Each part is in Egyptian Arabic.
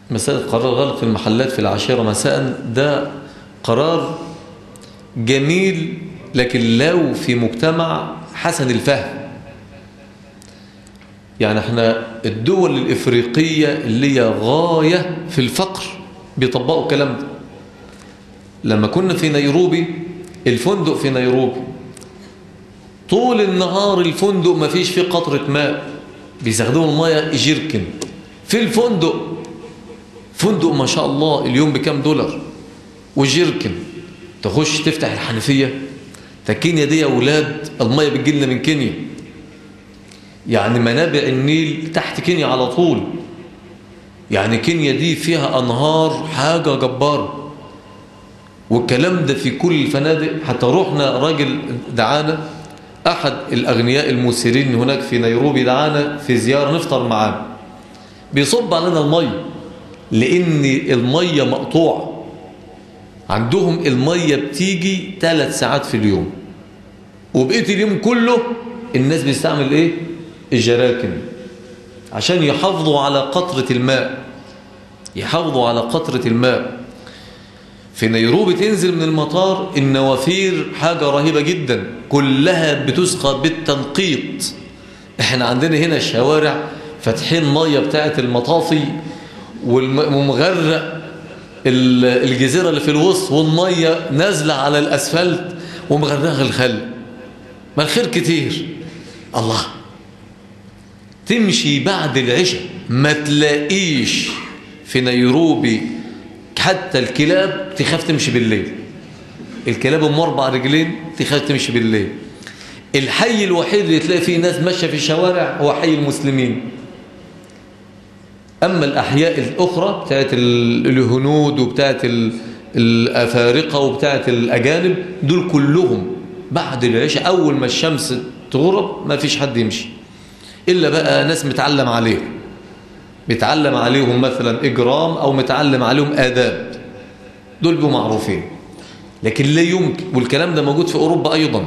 مسألة قرار غلق المحلات في العاشرة مساء ده قرار جميل لكن لو في مجتمع حسن الفهم يعني احنا الدول الإفريقية اللي هي غاية في الفقر بيطبقوا الكلام ده لما كنا في نيروبي الفندق في نيروبي طول النهار الفندق ما فيش فيه قطرة ماء بيستخدموا المية جيركن في الفندق فندق ما شاء الله اليوم بكام دولار وجيركن تخش تفتح الحنفية فكينيا دي يا أولاد المية بتجيلنا من كينيا يعني منابع النيل تحت كينيا على طول يعني كينيا دي فيها أنهار حاجة جبارة والكلام ده في كل الفنادق حتى رحنا راجل دعانا أحد الأغنياء المسيرين هناك في نيروبي دعانا في زيارة نفطر معاه بيصب علينا المية لأن المية مقطوعة عندهم المية بتيجي ثلاث ساعات في اليوم وبقيت اليوم كله الناس بيستعمل ايه الجراكن عشان يحافظوا على قطرة الماء يحافظوا على قطرة الماء في نيروبي تنزل من المطار النوافير حاجة رهيبة جدا كلها بتسقى بالتنقيط احنا عندنا هنا الشوارع فاتحين مية بتاعت المطافي ومغرق الجزيرة اللي في الوسط والمية نازلة على الأسفلت ومغرقة الخل ما الخير كتير الله تمشي بعد العشاء ما تلاقيش في نيروبي حتى الكلاب تخاف تمشي بالليل الكلاب ام اربع رجلين تخاف تمشي بالليل الحي الوحيد اللي تلاقي فيه ناس ماشيه في الشوارع هو حي المسلمين أما الأحياء الأخرى بتاعت الهنود وبتاعت الأفارقة وبتاعت الأجانب دول كلهم بعد العشاء أول ما الشمس تغرب ما فيش حد يمشي إلا بقى ناس متعلم عليهم متعلم عليهم مثلا إجرام أو متعلم عليهم آداب دول بيبقوا معروفين لكن لا يمكن والكلام ده موجود في أوروبا أيضا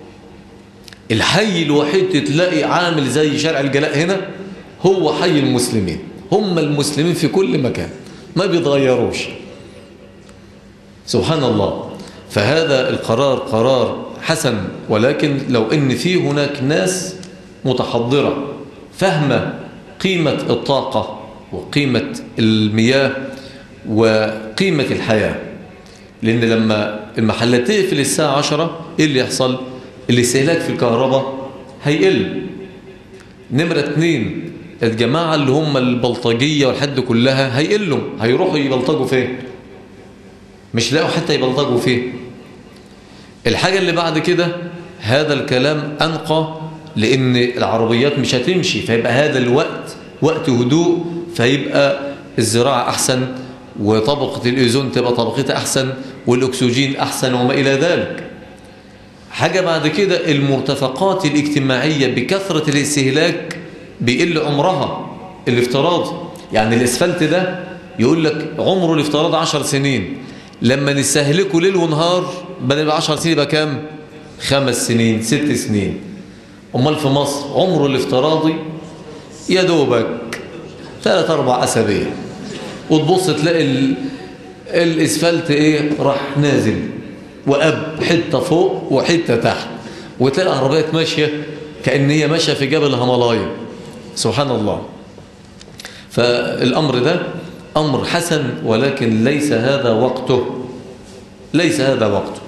الحي الوحيد تلاقي عامل زي شارع الجلاء هنا هو حي المسلمين هم المسلمين في كل مكان ما بيتغيروش سبحان الله فهذا القرار قرار حسن ولكن لو ان في هناك ناس متحضرة فاهمة قيمة الطاقة وقيمة المياه وقيمة الحياة لأن لما المحلات تقفل الساعة عشرة إيه اللي يحصل الاستهلاك في الكهرباء هيقل نمرة اتنين الجماعة اللي هم البلطجية والحد كلها هيقلوا هيروحوا يبلطجوا فين مش لاقوا حتى يبلطجوا فين الحاجة اللي بعد كده هذا الكلام أنقى لأن العربيات مش هتمشي فيبقى هذا الوقت وقت هدوء فيبقى الزراعة أحسن وطبقة الأوزون تبقى طبقتها أحسن والأكسجين أحسن وما إلى ذلك حاجة بعد كده المرتفقات الاجتماعية بكثرة الاستهلاك بيقل عمرها الافتراضي يعني الاسفلت ده يقول لك عمره الافتراض عشر سنين لما نستهلكه ليل ونهار بدل يبقى 10 سنين يبقى كام خمس سنين ست سنين امال في مصر عمره الافتراضي يا دوبك ثلاث اربع اسابيع وتبص تلاقي ال... الاسفلت ايه راح نازل واب حته فوق وحته تحت وتلاقي العربيات ماشيه كان هي ماشيه في جبل الهيمالايا سبحان الله فالامر ده امر حسن ولكن ليس هذا وقته ليس هذا وقته